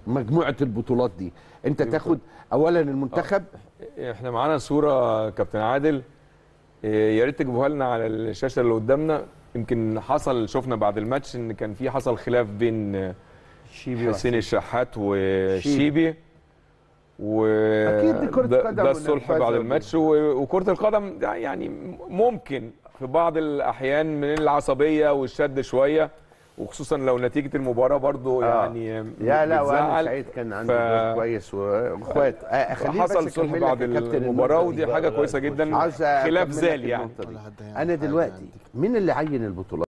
مجموعه البطولات دي انت تاخد اولا المنتخب احنا معانا صوره كابتن عادل إيه، يا ريت تجيبوها لنا على الشاشه اللي قدامنا يمكن حصل شفنا بعد الماتش ان كان في حصل خلاف بين شيبي حسين الشحات وشيبي و أكيد دي كرة ده- قدم ده الصلح والنرفزة بعد وكده. الماتش و- وكرة القدم ده يعني ممكن في بعض الأحيان من العصبية والشد شوية وخصوصا لو نتيجة المباراة برضو آه. يعني يا لا وانا بتزعل. سعيد كان عنده ف- جول كويس واخوات آه، خليني بس حصل صلح أكمل بعد لك يا كابتن المباراة النقطة دي. ودي حاجة كويسة جدا عاوز خلاف أكمل لك زال يعني النقطة دي. ولا حد هيعمل انا حاجة دلوقتي عندك. مين اللي عين البطولات